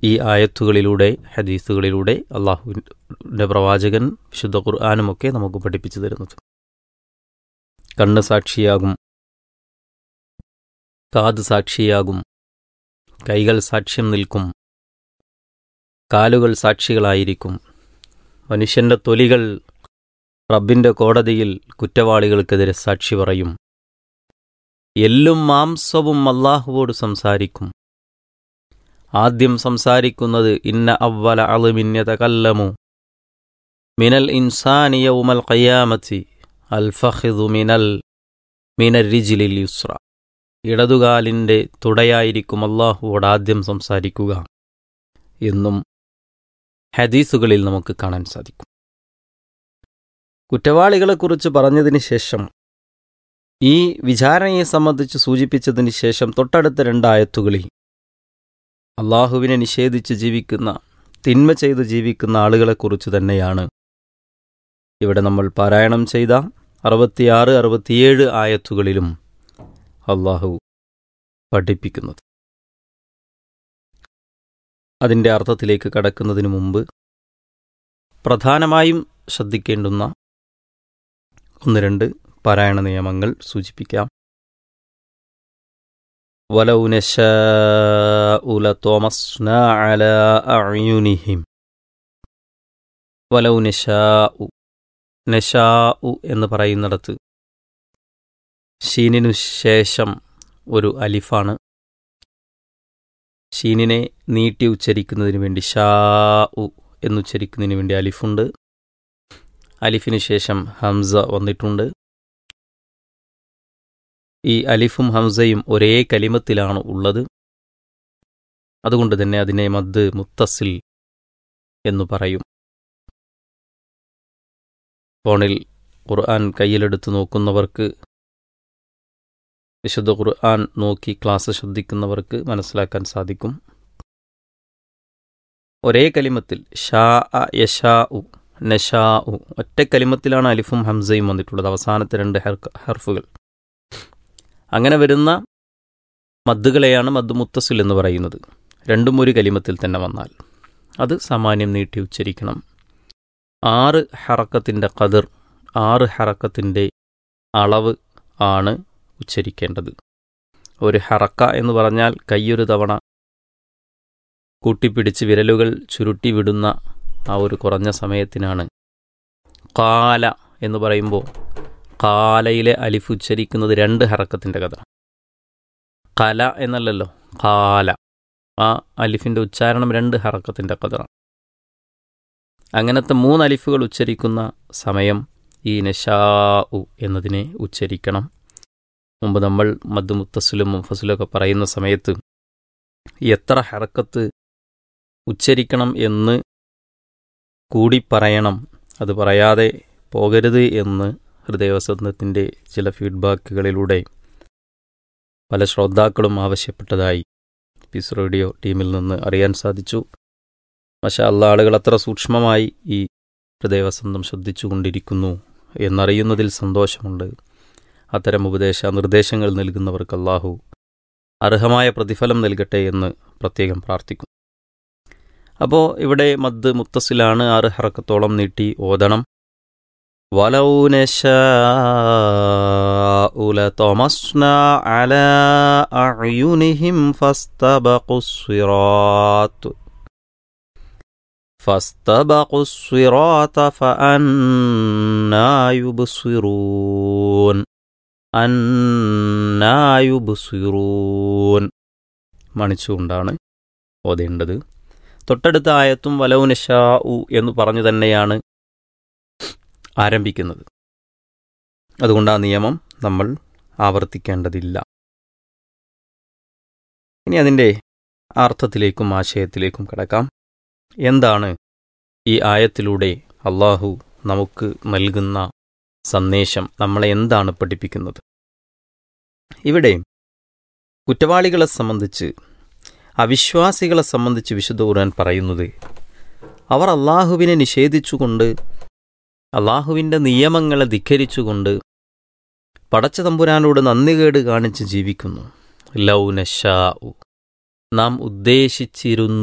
ഈ ആയത്തുകളിലൂടെ ഹദീസുകളിലൂടെ അള്ളാഹുവിൻ്റെ പ്രവാചകൻ വിശുദ്ധ ഖുർആാനുമൊക്കെ നമുക്ക് പഠിപ്പിച്ചു തരുന്നത് കണ്ണ് സാക്ഷിയാകും കാത് സാക്ഷിയാകും കൈകൾ സാക്ഷ്യം നിൽക്കും കാലുകൾ സാക്ഷികളായിരിക്കും മനുഷ്യന്റെ തൊലികൾ റബ്ബിന്റെ കോടതിയിൽ കുറ്റവാളികൾക്കെതിരെ സാക്ഷി പറയും എല്ലും മാംസവും അള്ളാഹുവോട് സംസാരിക്കും ആദ്യം സംസാരിക്കുന്നത് ഇന്ന അവല അളുമിന്യത കല്ലമു മിനൽ ഇൻസാനിയ ഉമൽ ഖയ്യാമത്തി അൽ ഫഹിദു മിനൽ മിനൽ റിജിലിൽ യുസ്ര ഇടതുകാലിൻ്റെ തുടയായിരിക്കും അള്ളാഹുവോട് ആദ്യം സംസാരിക്കുക എന്നും ഹദീസുകളിൽ നമുക്ക് കാണാൻ സാധിക്കും കുറ്റവാളികളെക്കുറിച്ച് പറഞ്ഞതിന് ശേഷം ഈ വിചാരണയെ സംബന്ധിച്ച് സൂചിപ്പിച്ചതിന് ശേഷം തൊട്ടടുത്ത രണ്ടായത്തുകളിൽ അള്ളാഹുവിനെ നിഷേധിച്ച് ജീവിക്കുന്ന തിന്മ ചെയ്ത് ജീവിക്കുന്ന ആളുകളെക്കുറിച്ച് തന്നെയാണ് ഇവിടെ നമ്മൾ പാരായണം ചെയ്ത അറുപത്തിയാറ് അറുപത്തിയേഴ് ആയത്തുകളിലും അള്ളാഹു പഠിപ്പിക്കുന്നത് അതിൻ്റെ അർത്ഥത്തിലേക്ക് കടക്കുന്നതിന് മുമ്പ് പ്രധാനമായും ശ്രദ്ധിക്കേണ്ടുന്ന ഒന്ന് രണ്ട് പാരായണ നിയമങ്ങൾ സൂചിപ്പിക്കാം ولو نشاء لطمسنا على أعينهم ولو نشاء നഷാഉ എന്ന് പറയുന്നിടത്ത് ഷീനിനു ശേഷം ഒരു അലിഫാണ് ഷീനിനെ നീട്ടി ഉച്ചരിക്കുന്നതിന് വേണ്ടി ഷാ ഉ എന്നുച്ചരിക്കുന്നതിന് വേണ്ടി അലിഫുണ്ട് അലിഫിന് ശേഷം ഹംസ വന്നിട്ടുണ്ട് ഈ അലിഫും ഹംസയും ഒരേ കലിമത്തിലാണ് ഉള്ളത് അതുകൊണ്ട് തന്നെ അതിനെ മദ് മുത്തസിൽ എന്നു പറയും ഫോണിൽ ഖുർആൻ കയ്യിലെടുത്ത് നോക്കുന്നവർക്ക് വിശുദ്ധ ഖുർആൻ നോക്കി ക്ലാസ് ശ്രദ്ധിക്കുന്നവർക്ക് മനസ്സിലാക്കാൻ സാധിക്കും ഒരേ കലിമത്തിൽ ഷാ അ യഷാ ഉ നഷാ ഉ ഒറ്റ കലിമത്തിലാണ് അലിഫും ഹംസയും വന്നിട്ടുള്ളത് അവസാനത്തെ രണ്ട് ഹർഫുകൾ അങ്ങനെ വരുന്ന മദ്ദുകളെയാണ് മദ് മുത്തസിൽ എന്ന് പറയുന്നത് രണ്ടും ഒരു കലിമത്തിൽ തന്നെ വന്നാൽ അത് സാമാന്യം നീട്ടി ഉച്ചരിക്കണം ആറ് ഹറക്കത്തിൻ്റെ കതിർ ആറ് ഹറക്കത്തിൻ്റെ അളവ് ആണ് ഉച്ചരിക്കേണ്ടത് ഒരു ഹറക്ക എന്ന് പറഞ്ഞാൽ കൈയൊരു തവണ കൂട്ടിപ്പിടിച്ച് വിരലുകൾ ചുരുട്ടി വിടുന്ന ആ ഒരു കുറഞ്ഞ സമയത്തിനാണ് കാല എന്ന് പറയുമ്പോൾ കാലയിലെ അലിഫ് ഉച്ചരിക്കുന്നത് രണ്ട് ഹറക്കത്തിൻ്റെ കഥ കല എന്നല്ലല്ലോ കാല ആ അലിഫിൻ്റെ ഉച്ചാരണം രണ്ട് ഹറക്കത്തിൻ്റെ കഥ അങ്ങനത്തെ മൂന്ന് അലിഫുകൾ ഉച്ചരിക്കുന്ന സമയം ഈ നഷാ ഉ എന്നതിനെ ഉച്ചരിക്കണം മുമ്പ് നമ്മൾ മദ് മുത്തസിലും മുഫസിലും ഒക്കെ പറയുന്ന സമയത്ത് എത്ര ഹറക്കത്ത് ഉച്ചരിക്കണം എന്ന് കൂടി പറയണം അത് പറയാതെ പോകരുത് എന്ന് ഹൃദയവസന്തത്തിൻ്റെ ചില ഫീഡ്ബാക്കുകളിലൂടെ പല ശ്രോതാക്കളും ആവശ്യപ്പെട്ടതായി പീസ് റേഡിയോ ടീമിൽ നിന്ന് അറിയാൻ സാധിച്ചു പക്ഷേ അല്ല ആളുകൾ അത്ര സൂക്ഷ്മമായി ഈ ഹൃദയവസന്തം ശ്രദ്ധിച്ചുകൊണ്ടിരിക്കുന്നു എന്നറിയുന്നതിൽ സന്തോഷമുണ്ട് അത്തരം ഉപദേശ നിർദ്ദേശങ്ങൾ നൽകുന്നവർക്ക് അള്ളാഹു അർഹമായ പ്രതിഫലം നൽകട്ടെ എന്ന് പ്രത്യേകം പ്രാർത്ഥിക്കും അപ്പോൾ ഇവിടെ മദ് മുത്തസിലാണ് ആറ് ഹറക്കത്തോളം നീട്ടി ഓതണം ولو نشاء لطمسنا على أعينهم فاستبقوا الصراط فاستبقوا الصراط فأنا يبصرون أنا يبصرون മണിച്ചുകൊണ്ടാണ് ഓതേണ്ടത് തൊട്ടടുത്ത ആയത്തും വലൗനഷാ ഉ എന്ന് പറഞ്ഞു തന്നെയാണ് ആരംഭിക്കുന്നത് അതുകൊണ്ട് ആ നിയമം നമ്മൾ ആവർത്തിക്കേണ്ടതില്ല ഇനി അതിൻ്റെ അർത്ഥത്തിലേക്കും ആശയത്തിലേക്കും കടക്കാം എന്താണ് ഈ ആയത്തിലൂടെ അള്ളാഹു നമുക്ക് നൽകുന്ന സന്ദേശം നമ്മളെ എന്താണ് പഠിപ്പിക്കുന്നത് ഇവിടെ കുറ്റവാളികളെ സംബന്ധിച്ച് അവിശ്വാസികളെ സംബന്ധിച്ച് വിശുദ്ധ ഖുർആൻ പറയുന്നത് അവർ അള്ളാഹുവിനെ നിഷേധിച്ചുകൊണ്ട് അള്ളാഹുവിൻ്റെ നിയമങ്ങളെ ധിഖരിച്ചുകൊണ്ട് പടച്ച തമ്പുരാനോട് നന്ദികേട് കാണിച്ച് ജീവിക്കുന്നു ലൗ നഷാ നാം ഉദ്ദേശിച്ചിരുന്നു